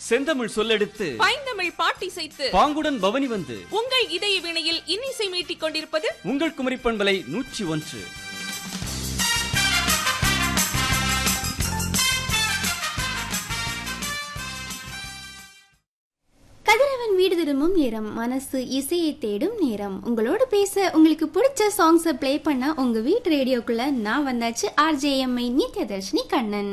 செந்தமிழ் சொல்லெடுத்து பைந்தமிழ் பாட்டிசைத்து பாங்குடன் பவனி வந்து உங்கள் இதய வினையில் இன்னிசை மீட்டிக் கொண்டிருப்பது உங்கள் குமரி பண்பலை நூற்றி ஒன்று கதிரவன் வீடு திரும்பும் நேரம் மனசு இசையை தேடும் நேரம் உங்களோட பேச உங்களுக்கு பிடிச்ச சாங்ஸை ப்ளே பண்ண உங்க வீட்டு ரேடியோக்குள்ள நான் வந்தாச்சு ஆர்ஜேஎம்ஐ நித்யதர்ஷினி கண்ணன்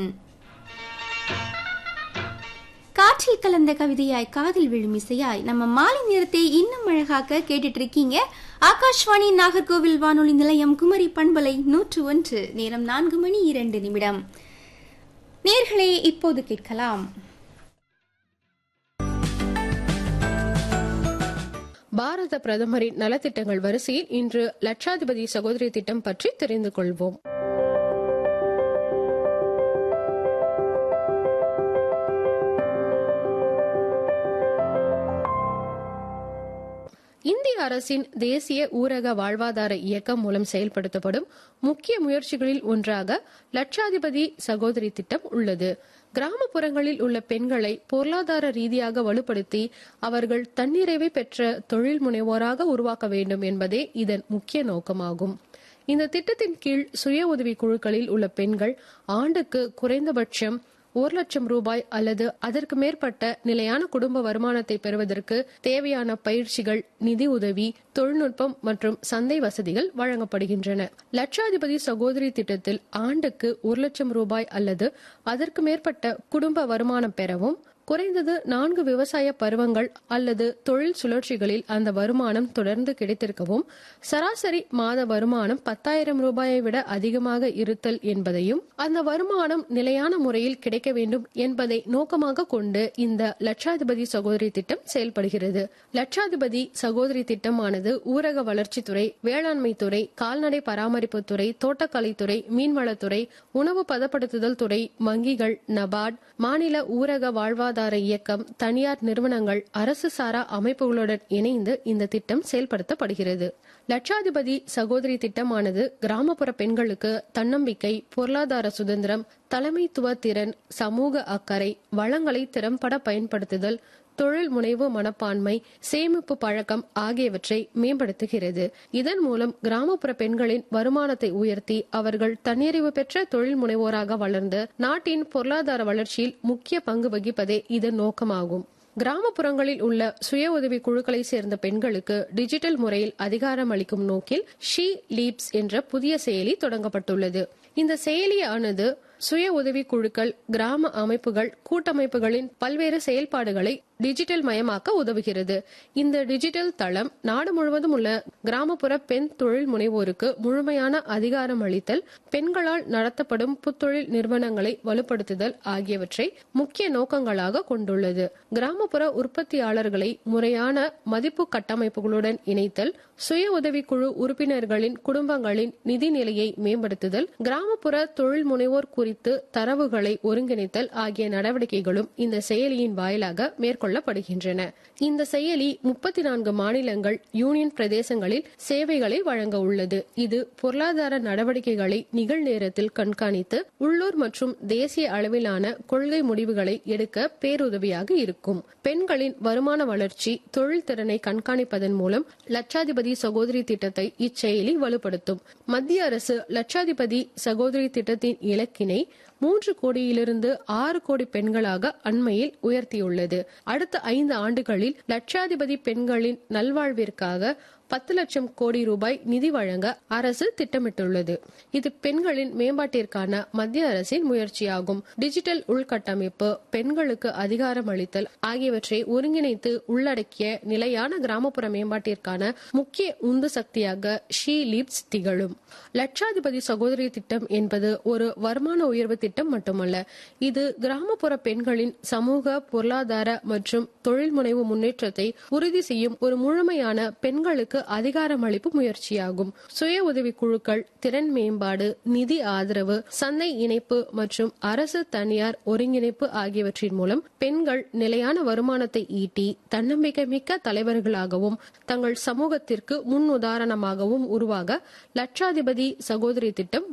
காற்றில் கலந்த கவிதையாய் காதில் விழும் இசையாய் நம்ம மாலை நேரத்தை இன்னும் அழகாக்க கேட்டுட்டு இருக்கீங்க ஆகாஷ்வாணி நாகர்கோவில் வானொலி நிலையம் குமரி பண்பலை நூற்று ஒன்று நேரம் நான்கு மணி இரண்டு நிமிடம் நேர்களே இப்போது கேட்கலாம் பாரத பிரதமரின் நலத்திட்டங்கள் வரிசையில் இன்று லட்சாதிபதி சகோதரி திட்டம் பற்றி தெரிந்து கொள்வோம் இந்திய அரசின் தேசிய ஊரக வாழ்வாதார இயக்கம் மூலம் செயல்படுத்தப்படும் முக்கிய முயற்சிகளில் ஒன்றாக லட்சாதிபதி சகோதரி திட்டம் உள்ளது கிராமப்புறங்களில் உள்ள பெண்களை பொருளாதார ரீதியாக வலுப்படுத்தி அவர்கள் தன்னிறைவை பெற்ற தொழில் முனைவோராக உருவாக்க வேண்டும் என்பதே இதன் முக்கிய நோக்கமாகும் இந்த திட்டத்தின் கீழ் சுய உதவி குழுக்களில் உள்ள பெண்கள் ஆண்டுக்கு குறைந்தபட்சம் ஒரு லட்சம் ரூபாய் அல்லது அதற்கு மேற்பட்ட நிலையான குடும்ப வருமானத்தை பெறுவதற்கு தேவையான பயிற்சிகள் நிதி உதவி தொழில்நுட்பம் மற்றும் சந்தை வசதிகள் வழங்கப்படுகின்றன லட்சாதிபதி சகோதரி திட்டத்தில் ஆண்டுக்கு ஒரு லட்சம் ரூபாய் அல்லது அதற்கு மேற்பட்ட குடும்ப வருமானம் பெறவும் குறைந்தது நான்கு விவசாய பருவங்கள் அல்லது தொழில் சுழற்சிகளில் அந்த வருமானம் தொடர்ந்து கிடைத்திருக்கவும் சராசரி மாத வருமானம் பத்தாயிரம் ரூபாயை விட அதிகமாக இருத்தல் என்பதையும் அந்த வருமானம் நிலையான முறையில் கிடைக்க வேண்டும் என்பதை நோக்கமாக கொண்டு இந்த லட்சாதிபதி சகோதரி திட்டம் செயல்படுகிறது லட்சாதிபதி சகோதரி திட்டமானது ஊரக வளர்ச்சித்துறை வேளாண்மை துறை கால்நடை பராமரிப்புத்துறை தோட்டக்கலைத்துறை மீன்வளத்துறை உணவு பதப்படுத்துதல் துறை வங்கிகள் நபார்ட் மாநில ஊரக வாழ்வாதார சுகாதார இயக்கம் தனியார் நிறுவனங்கள் அரசு சாரா அமைப்புகளுடன் இணைந்து இந்த திட்டம் செயல்படுத்தப்படுகிறது லட்சாதிபதி சகோதரி திட்டமானது கிராமப்புற பெண்களுக்கு தன்னம்பிக்கை பொருளாதார சுதந்திரம் தலைமைத்துவ திறன் சமூக அக்கறை வளங்களை திறம்பட பயன்படுத்துதல் தொழில் முனைவு மனப்பான்மை சேமிப்பு பழக்கம் ஆகியவற்றை மேம்படுத்துகிறது இதன் மூலம் கிராமப்புற பெண்களின் வருமானத்தை உயர்த்தி அவர்கள் தன்னிறைவு பெற்ற தொழில் முனைவோராக வளர்ந்து நாட்டின் பொருளாதார வளர்ச்சியில் முக்கிய பங்கு வகிப்பதே இதன் நோக்கமாகும் கிராமப்புறங்களில் உள்ள சுய உதவி குழுக்களை சேர்ந்த பெண்களுக்கு டிஜிட்டல் முறையில் அதிகாரம் அளிக்கும் நோக்கில் ஷீ லீப்ஸ் என்ற புதிய செயலி தொடங்கப்பட்டுள்ளது இந்த செயலியானது சுய உதவி குழுக்கள் கிராம அமைப்புகள் கூட்டமைப்புகளின் பல்வேறு செயல்பாடுகளை டிஜிட்டல் மயமாக்க உதவுகிறது இந்த டிஜிட்டல் தளம் நாடு முழுவதும் உள்ள கிராமப்புற பெண் தொழில் முனைவோருக்கு முழுமையான அதிகாரம் அளித்தல் பெண்களால் நடத்தப்படும் புத்தொழில் நிறுவனங்களை வலுப்படுத்துதல் ஆகியவற்றை முக்கிய நோக்கங்களாக கொண்டுள்ளது கிராமப்புற உற்பத்தியாளர்களை முறையான மதிப்பு கட்டமைப்புகளுடன் இணைத்தல் சுய உதவிக்குழு உறுப்பினர்களின் குடும்பங்களின் நிதி நிலையை மேம்படுத்துதல் கிராமப்புற தொழில் முனைவோர் குறித்து தரவுகளை ஒருங்கிணைத்தல் ஆகிய நடவடிக்கைகளும் இந்த செயலியின் வாயிலாக மேற்கொள்ளப்படுகின்றன இந்த செயலி முப்பத்தி நான்கு மாநிலங்கள் யூனியன் பிரதேசங்களில் சேவைகளை வழங்க உள்ளது இது பொருளாதார நடவடிக்கைகளை நிகழ்நேரத்தில் கண்காணித்து உள்ளூர் மற்றும் தேசிய அளவிலான கொள்கை முடிவுகளை எடுக்க பேருதவியாக இருக்கும் பெண்களின் வருமான வளர்ச்சி தொழில் திறனை கண்காணிப்பதன் மூலம் லட்சாதிபதி சகோதரி திட்டத்தை இச்செயலி வலுப்படுத்தும் மத்திய அரசு லட்சாதிபதி சகோதரி திட்டத்தின் இலக்கினை மூன்று கோடியிலிருந்து ஆறு கோடி பெண்களாக அண்மையில் உயர்த்தியுள்ளது அடுத்த ஐந்து ஆண்டுகளில் லட்சாதிபதி பெண்களின் நல்வாழ்விற்காக பத்து லட்சம் கோடி ரூபாய் நிதி வழங்க அரசு திட்டமிட்டுள்ளது இது பெண்களின் மேம்பாட்டிற்கான மத்திய அரசின் முயற்சியாகும் டிஜிட்டல் உள்கட்டமைப்பு பெண்களுக்கு அதிகாரம் அளித்தல் ஆகியவற்றை ஒருங்கிணைத்து உள்ளடக்கிய நிலையான கிராமப்புற மேம்பாட்டிற்கான முக்கிய உந்து சக்தியாக ஷீ லீப்ஸ் திகழும் லட்சாதிபதி சகோதரி திட்டம் என்பது ஒரு வருமான உயர்வு திட்டம் மட்டுமல்ல இது கிராமப்புற பெண்களின் சமூக பொருளாதார மற்றும் தொழில் முனைவு முன்னேற்றத்தை உறுதி செய்யும் ஒரு முழுமையான பெண்களுக்கு அதிகாரம் அளிப்பு முயற்சியாகும் சுய உதவி குழுக்கள் திறன் மேம்பாடு நிதி ஆதரவு சந்தை இணைப்பு மற்றும் அரசு தனியார் ஒருங்கிணைப்பு ஆகியவற்றின் மூலம் பெண்கள் நிலையான வருமானத்தை ஈட்டி தன்னம்பிக்கை மிக்க தலைவர்களாகவும் தங்கள் சமூகத்திற்கு முன் உதாரணமாகவும் உருவாக லட்சாதிபதி சகோதரி திட்டம்